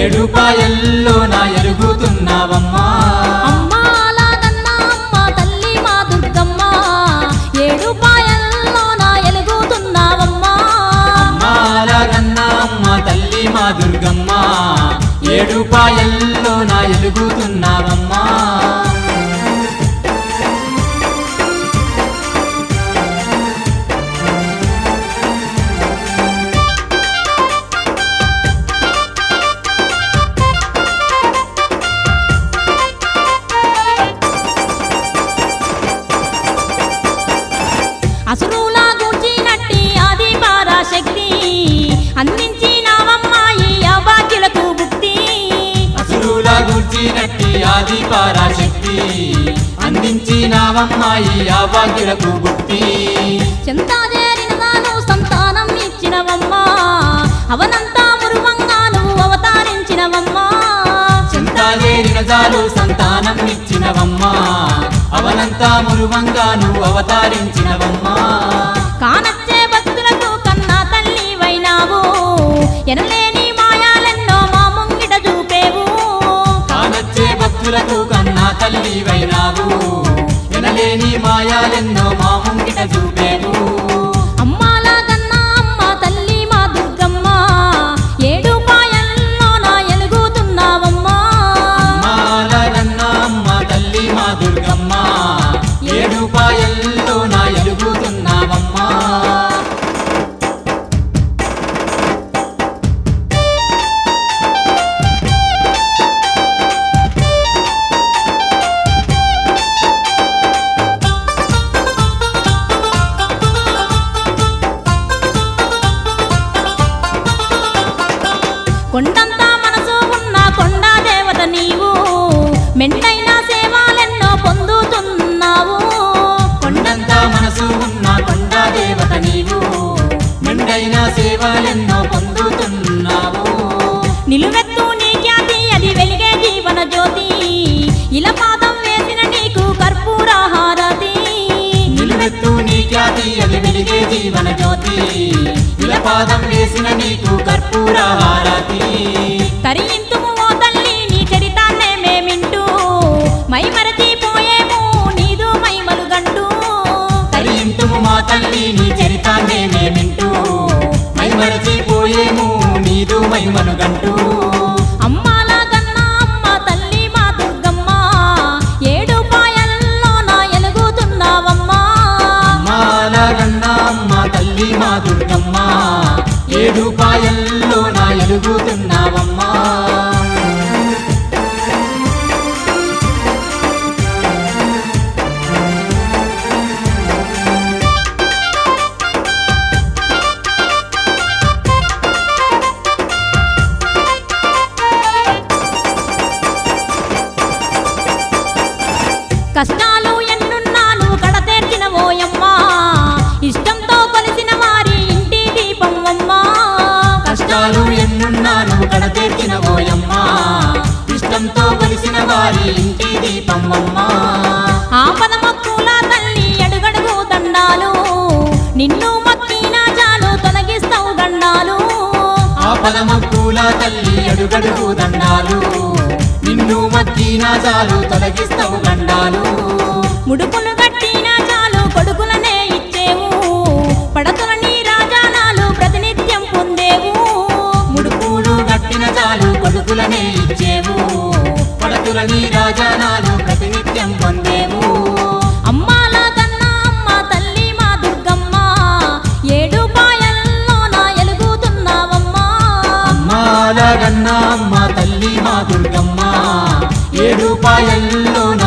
ఏడు పాయల్లో నా ఎలుగుతున్నావమ్మా అమ్మా అలాగన్నా అమ్మ తల్లి మా దుర్గమ్మ ఏడు పాయల్లో నా ఎలుగుతున్నావమ్మా మాలగన్నా అమ్మ తల్లి మా దుర్గమ్మ ఏడు పాయల్లో నా ఎలుగుతున్నావమ్మా అసురులా గూర్చినట్టి ఆది పరాశక్తి అందించినావమ్మాయి అభాగ్యులకు భుక్తి అసురుల గూర్చినట్టి ఆది పరాశక్తి అందించినావమ్మాయి ఆ భాగ్యులకు భుక్తి చెంతాజేరిన దాను సంతానం ఇచ్చినవమ్మా అవనంతా మురువంగా నువ్వు అవతారించినవమ్మా చింతాజేరిన జాలు సంతానం ఇచ్చినవమ్మా అవనంతా మురువంగా నువ్వు అవతరించినవమ్మా కానచ్చే భక్తులకు కన్నా తల్లి వైనావు ఎనలేని మాయాలెన్నో మా ముంగిట చూపేవు కానచ్చే భక్తులకు కన్నా తల్లివైనావు ఎనలేని మాయాలెన్నో మా ముంగిట చూపేవు అమ్మాల కన్నా అమ్మ తల్లి మా దుర్గమ్మ ఏడు పాయల్లో నా ఎలుగుతున్నావమ్మా మాలగన్నా అమ్మ తల్లి మా దుర్గమ్మ ఏడు పాయల్లో నా ఎలుగుతున్నావమ్మా కొండంతా మనసు ఉన్న కొండా దేవత నీవు మెండైన సేవలెన్నో పొందుతున్నావు కొండంత మనసు ఉన్న కొండ దేవత నీవు మెండైన సేవలెన్నో పొందుతున్నావు నిలువెత్తు నీ ఖ్యాతి అది వెలిగే జీవన జ్యోతి ఇలా పాదం వేసిన నీకు కర్పూరహారతి నిలువెత్తు నీ ఖ్యాతి అది వెలిగే జీవన జ్యోతి విలపాదం వేసిన నీకు కర్పూర హారతి తరింతుము ఓ తల్లి నీ చరితాన్నే మేమింటూ మై మరచిపోయేము నీదు మైమలు గంటూ తరింతుము మా తల్లి నీ చరితాన్నే మేమింటూ మైమరచిపోయేము నీదు మైమను గంటూ అమ్మాల కన్నా అమ్మ తల్లి మా దుర్గమ్మ ఏడు పాయల్లో నా ఎలుగుతున్నావమ్మా మాలగన్నా అమ్మ తల్లి మా దుర్గమ్మ ఏడు పాయల్లో నా ఎలుగుతున్నావమ్మా కష్టాలు ఎన్నున్నాను కడతేర్చిన ఓయమ్మా ఇష్టంతో కొలిసిన వారి ఇంటి దీపం అమ్మా కష్టాలు ఎన్నున్నాను కడతీర్చిన ఓయమ్మా ఇష్టంతో కలిసిన వారి ఇంటి దీపమ్మమ్మా ఆపద మక్కుల తల్లి అడుగడుగు దండాలు నిన్ను మక్కిన చాలు తొలగిస్తావు గండాలు ఆపదమక్కుల తల్లి అడుగడుగు దండాలు నిన్ను మక్కిన చాలు తొలగిస్తావు గండాలు ముడుపులు కట్టిన చాలు కొడుకులనే ఇచ్చేవు పడతుల నీ రాజానాలు ప్రతినిత్యం పొందేవు ముడుపులు గట్టిన చాలు కొడుకులనే ఇచ్చేవు పడతుల నీ రాజానాలు ప్రతినిత్యం పొందేవు అమ్మాల కన్నా అమ్మ తల్లి మా దుర్గమ్మ ఏడు పాయల్లో నా ఎలుగుతున్నావమ్మా అమ్మాలగన్నా అమ్మ తల్లి మా దుర్గమ్మ ఏడు పాయల్లో నా